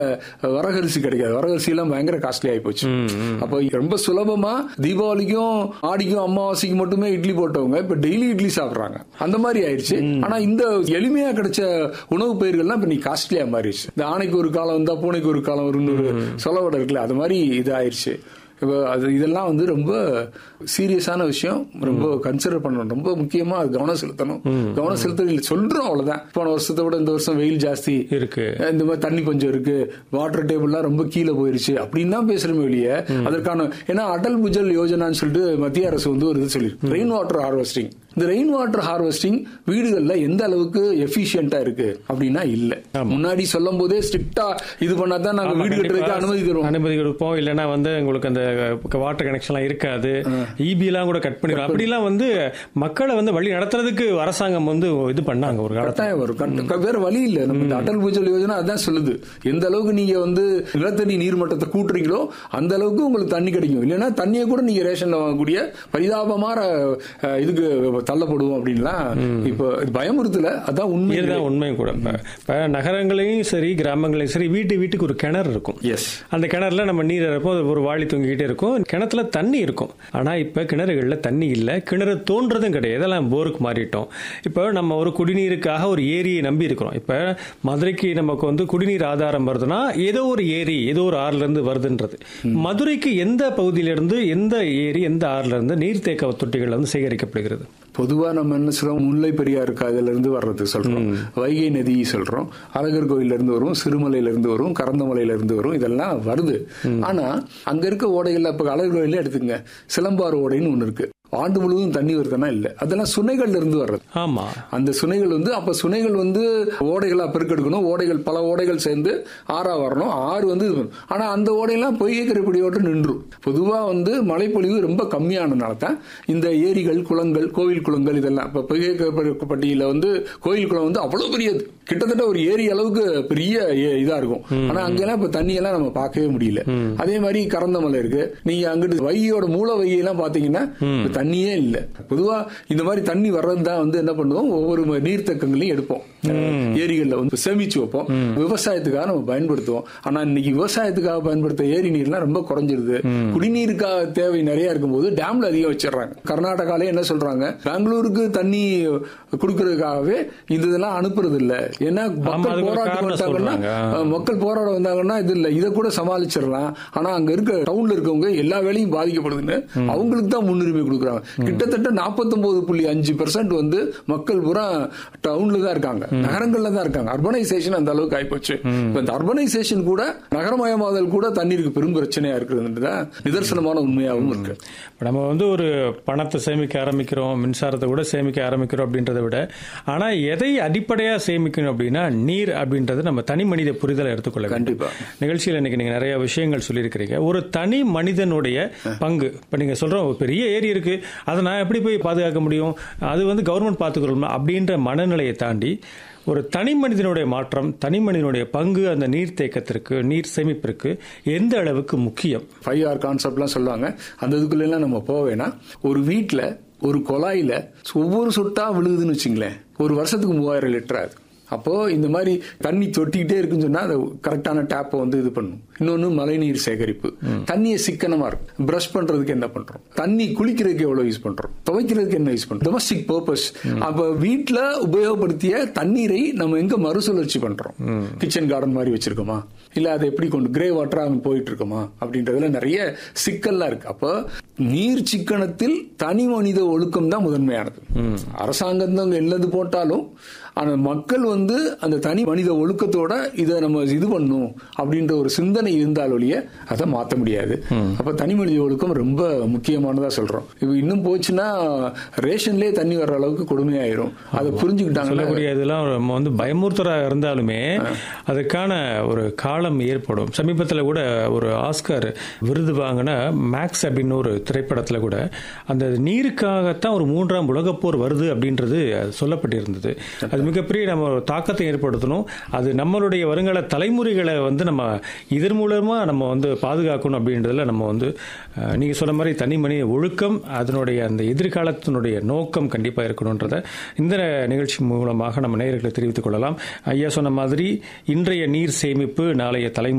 வரகரிசி கிடைக்காது வரகரிசி எல்லாம் பயங்கர காஸ்ட்லி ஆகி போச்சு அப்போ ரொம்ப சுலபமா தீபாவளிக்கும் ஆடிக்கும் அமாவாசைக்கு மட்டுமே இட்லி போட்டவங்க இப்ப டெய்லி இட்லி சாப்பிடுறாங்க அந்த மாதிரி ஆயிடுச்சு ஆனா இந்த எளிமையா கிடைச்ச உணவு பயிர்கள்லாம் இப்ப நீ காஸ்ட்லியா மாறிடுச்சு இந்த ஆணைக்கு ஒரு காலம் வந்தா பூனைக்கு ஒரு காலம் வரும்னு ஒரு சொல்லவட இருக்குல்ல அது மாதிரி இது ஆயிடுச்சு இப்போ அது இதெல்லாம் வந்து ரொம்ப சீரியஸான விஷயம் ரொம்ப கன்சிடர் பண்ணணும் ரொம்ப முக்கியமா அது கவனம் செலுத்தணும் கவனம் செலுத்த சொல்றோம் அவ்வளவுதான் போன வருஷத்தை விட இந்த வருஷம் வெயில் ஜாஸ்தி இருக்கு இந்த மாதிரி தண்ணி கொஞ்சம் இருக்கு வாட்டர் டேபிள்லாம் ரொம்ப கீழே போயிருச்சு அப்படின்னு தான் பேசுறோமே வெளியே அதற்கான ஏன்னா அடல் புஜல் யோஜனான்னு சொல்லிட்டு மத்திய அரசு வந்து ஒரு இது சொல்லி ரெயின் வாட்டர் ஹார்வெஸ்டிங் இந்த ரெயின் வாட்டர் ஹார்வெஸ்டிங் வீடுகள்ல எந்த அளவுக்கு எஃபிஷியன்டா இருக்கு அப்படின்னா இல்ல முன்னாடி சொல்லும் போதே ஸ்ட்ரிக்டா இது பண்ணாதான் நாங்க வீடு கட்டுறதுக்கு அனுமதி தருவோம் அனுமதி கொடுப்போம் இல்லைன்னா வந்து உங்களுக்கு அந்த வாட்டர் கனெக்ஷன்லாம் இருக்காது இபி எல்லாம் கூட கட் பண்ணிடுவோம் அப்படிலாம் வந்து மக்களை வந்து வழி நடத்துறதுக்கு அரசாங்கம் வந்து இது பண்ணாங்க ஒரு காலத்துல கட்டாயம் வரும் கட்ட- க- வேற வழி இல்ல நம்ம இந்த அடல் பூஜல் யோஜனா அதான் சொல்லுது எந்த அளவுக்கு நீங்க வந்து நிலத்தடி நீர்மட்டத்தை கூட்டுறீங்களோ அந்த அளவுக்கு உங்களுக்கு தண்ணி கிடைக்கும் இல்லைன்னா தண்ணியை கூட நீங்க ரேஷன்ல வாங்கக்கூடிய பரிதாபமான அஹ், இதுக்கு தள்ளப்படுவோம் அப்படின்லாம் இப்போ இது பயமுறுத்தல அதான் உண்மை இதுதான் உண்மையும் கூட இப்ப இப்ப நகரங்களையும் சரி கிராமங்களையும் சரி வீட்டு வீட்டுக்கு ஒரு கிணறு இருக்கும் எஸ் அந்த கிணறுல நம்ம நீர் இறப்போம் அது ஒரு வாளி தொங்கிக்கிட்டே இருக்கும் கிணத்துல தண்ணி இருக்கும் ஆனா இப்ப கிணறுகள்ல தண்ணி இல்ல கிணறு தோன்றதும் கிடையாது இதெல்லாம் போருக்கு மாறிட்டோம் இப்போ நம்ம ஒரு குடிநீருக்காக ஒரு ஏரியை நம்பி இருக்கிறோம் இப்ப மதுரைக்கு நமக்கு வந்து குடிநீர் ஆதாரம் வருதுன்னா ஏதோ ஒரு ஏரி ஏதோ ஒரு ஆறுல இருந்து வருதுன்றது மதுரைக்கு எந்த பகுதியில இருந்து எந்த ஏரி எந்த ஆறுல இருந்து நீர்த்தேக்க தொட்டிகள் வந்து சேகரிக்கப்படுகிறது பொதுவா நம்ம என்ன சொல்றோம் முல்லை பெரியாருக்கு அதுல இருந்து வர்றது சொல்றோம் வைகை நதி சொல்றோம் அழகர் கோயில்ல இருந்து வரும் சிறுமலையில இருந்து வரும் கரந்தமலையில இருந்து வரும் இதெல்லாம் வருது ஆனா அங்க இருக்க ஓடைகள்ல இப்ப அழகர் கோயில எடுத்துங்க சிலம்பாறு ஓடைன்னு ஒண்ணு இருக்கு ஆண்டு முழுவதும் தண்ணி வருதுன்னா இல்ல அதெல்லாம் சுனைகள்ல இருந்து வர்றது ஆமா அந்த சுனைகள் வந்து அப்ப சுனைகள் வந்து ஓடைகளா பெருக்கெடுக்கணும் ஓடைகள் பல ஓடைகள் சேர்ந்து ஆறா வரணும் ஆறு வந்து இது பண்ணணும். ஆனா அந்த ஓடையெல்லாம் பொய்யக்கரைப்படியோட்டு நின்றும் பொதுவா வந்து மழைப்பொழிவு ரொம்ப கம்மியானதுனால தான் இந்த ஏரிகள் குளங்கள் கோவில் குளங்கள் இதெல்லாம் இப்ப பொய்யக்கரைப்பட்டியில வந்து கோயில் குளம் வந்து அவ்வளவு பெரியது கிட்டத்தட்ட ஒரு ஏரி அளவுக்கு பெரிய ஏ- இதா இருக்கும் ஆனா அங்கெல்லாம் இப்ப தண்ணி எல்லாம் நம்ம பார்க்கவே முடியல அதே மாதிரி கரந்தமலை இருக்கு நீங்க அங்கிட்டு வையோட மூல வையெல்லாம் பாத்தீங்கன்னா இப்ப தண்ணியே இல்ல பொதுவா இந்த மாதிரி தண்ணி வர்றது தான் வந்து என்ன பண்ணுவோம் ஒவ்வொரு ம- நீர்த்தக்கங்களையும் எடுப்போம் ஏரிகள்ல வந்து சேமிச்சு வைப்போம் விவசாயத்துக்காக நம்ம பயன்படுத்துவோம் ஆனா இன்னைக்கு விவசாயத்துக்காக பயன்படுத்த ஏரி நீர்லாம் ரொம்ப குறைஞ்சிருது குடிநீருக்காக தேவை நிறைய இருக்கும்போது டேம்ல அதிகம் வச்சிடுறாங்க கர்நாடகாலே என்ன சொல்றாங்க பெங்களூருக்கு தண்ணி கொடுக்கறதுக்காகவே இந்த இதெல்லாம் அனுப்புறது இல்ல ஏன்னா மக்கள் அதுக்கு ஒரு போராட்டம் காரணம் வந்தாங்கன்னா சொல்றாங்க. அஹ், மக்கள் போராட வந்தாங்கன்னா இது இல்ல இதை கூட சமாளிச்சிடலாம் ஆனா அங்க இருக்க டவுன்ல இருக்கவங்க எல்லா வேலையும் பாதிக்கப்படுதுன்னு அவங்களுக்கு தான் முன்னுரிமை கொடுக்குறாங்க கிட்டத்தட்ட 49.5% புள்ளி அஞ்சு பெர்சென்ட் வந்து மக்கள் பூரா டவுன்ல தான் இருக்காங்க நகரங்கள்ல தான் இருக்காங்க அர்பனைசேஷன் அந்த அளவுக்கு ஆயிப்போச்சு இப்ப இந்த அர்பனைசேஷன் கூட நகரமயமாதல் கூட தண்ணீருக்கு பெரும் பிரச்சனையா இருக்குதுன்றதுதான் நிதர்சனமான உண்மையாகவும் இருக்கு இப்ப நம்ம வந்து ஒரு பணத்தை சேமிக்க ஆரம்பிக்கிறோம் மின்சாரத்தை கூட சேமிக்க ஆரம்பிக்கிறோம் அப்படின்றத விட ஆனா எதை அடிப்படையா சேமிக்கணும் அப்படின்னா நீர் அப்படின்றது நம்ம தனி மனித புரிதலை எடுத்துக்கொள்ள வேண்டும் கண்டிப்பா நிகழ்ச்சியில் இன்னைக்கு நீங்க நிறைய விஷயங்கள் சொல்லியிருக்கிறீங்க ஒரு தனி மனிதனுடைய பங்கு இப்ப நீங்க சொல்ற ஒரு பெரிய ஏரி இருக்கு அதை நான் எப்படி போய் பாதுகாக்க முடியும் அது வந்து கவர்மெண்ட் பார்த்துக்கணும் அப்படின்ற மனநிலையை தாண்டி ஒரு தனி மனிதனுடைய மாற்றம் தனி மனிதனுடைய பங்கு அந்த நீர் தேக்கத்திற்கு நீர் சேமிப்பிற்கு எந்த அளவுக்கு முக்கியம் ஃபைவ் ஆர் கான்செப்ட்லாம் சொல்லுவாங்க அந்த இதுக்குள்ள எல்லாம் நம்ம போக வேணாம் ஒரு வீட்ல ஒரு குழாயில ஒவ்வொரு சொட்டா விழுகுதுன்னு வச்சுங்களேன் ஒரு வருஷத்துக்கு மூவாயிரம் லிட்டர் ஆகுது அப்போ இந்த மாதிரி தண்ணி தொட்டிக்கிட்டே இருக்குன்னு சொன்னா அதை கரெக்டான டேப்பை வந்து இது பண்ணும் இன்னொன்னு மழைநீர் சேகரிப்பு தண்ணியை சிக்கனமா இருக்கும் பிரஷ் பண்றதுக்கு என்ன பண்றோம் தண்ணி குளிக்கிறதுக்கு எவ்வளவு யூஸ் பண்றோம் துவைக்கிறதுக்கு என்ன யூஸ் பண்றோம் டொமஸ்டிக் பர்பஸ் அப்ப வீட்ல உபயோகப்படுத்திய தண்ணீரை நம்ம எங்க மறுசுழற்சி பண்றோம் கிச்சன் கார்டன் மாதிரி வச்சிருக்கோமா இல்ல அதை எப்படி கொண்டு கிரே வாட்டரா அங்க போயிட்டு இருக்கோமா அப்படின்றதுல நிறைய சிக்கல்லாம் இருக்கு அப்ப நீர் சிக்கனத்தில் தனி மனித ஒழுக்கம் தான் முதன்மையானது அரசாங்கம் தான் எல்லாது போட்டாலும் ஆனா மக்கள் வந்து அந்த தனி மனித ஒழுக்கத்தோட இதை நம்ம இது பண்ணும் அப்படின்ற ஒரு சிந்தனை இருந்தால் ஒழிய அதை மாத்த முடியாது அப்ப தனி மனித ஒழுக்கம் ரொம்ப முக்கியமானதா சொல்றோம் இப்ப இன்னும் போச்சுன்னா ரேஷன்லயே தண்ணி வர்ற அளவுக்கு கொடுமையாயிரும் அதை புரிஞ்சுக்கிட்டாங்கன்னா சொல்லக்கூடிய இதெல்லாம் நம்ம வந்து பயமுறுத்தராக இருந்தாலுமே அதுக்கான ஒரு காலம் ஏற்படும் சமீபத்தில் கூட ஒரு ஆஸ்கர் விருது வாங்கின மேக்ஸ் அப்படின்னு ஒரு திரைப்படத்தில் கூட அந்த நீருக்காகத்தான் ஒரு மூன்றாம் உலகப்போர் வருது அப்படின்றது அது சொல்லப்பட்டிருந்தது அது அது மிகப்பெரிய நம்ம ஒரு தாக்கத்தை ஏற்படுத்தணும் அது நம்மளுடைய வருங்கால தலைமுறைகளை வந்து நம்ம இதன் மூலமா நம்ம வந்து பாதுகாக்கணும் அப்படின்றதுல நம்ம வந்து அஹ், நீங்க சொன்ன மாதிரி தனி மனித ஒழுக்கம் அதனுடைய அந்த எதிர்காலத்தினுடைய நோக்கம் கண்டிப்பா இருக்கணுன்றத இந்த நிகழ்ச்சி மூலமாக நம்ம நேயர்களை தெரிவித்துக் கொள்ளலாம் ஐயா சொன்ன மாதிரி இன்றைய நீர் சேமிப்பு நாளைய தலைமுறை